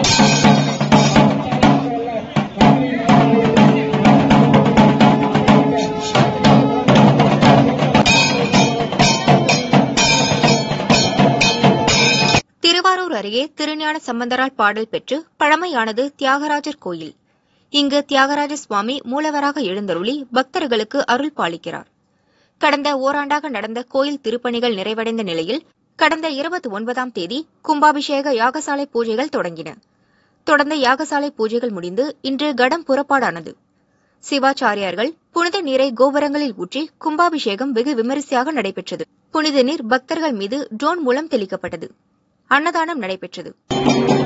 திருவாரூர் அருகே திருஞான சம்பந்தரால் பாடல் பெற்று பழமையானது தியாகராஜர் கோயில் இங்கு தியாகராஜ சுவாமி மூலவராக எழுந்தருளி பக்தர்களுக்கு அருள் பாலிக்கிறார் கடந்த ஓராண்டாக நடந்த கோயில் திருப்பணிகள் நிறைவடைந்த நிலையில் கடந்த இருபத்தி ஒன்பதாம் தேதி கும்பாபிஷேக யாகசாலை பூஜைகள் தொடங்கின தொடர்ந்து யாகசாலை பூஜைகள் முடிந்து இன்று கடம் புறப்பாடானது சிவாச்சாரியார்கள் புனித நீரை கோபுரங்களில் ஊற்றி கும்பாபிஷேகம் வெகு விமரிசையாக நடைபெற்றது புனித நீர் பக்தர்கள் மீது ட்ரோன் மூலம் தெளிக்கப்பட்டது அன்னதானம் நடைபெற்றது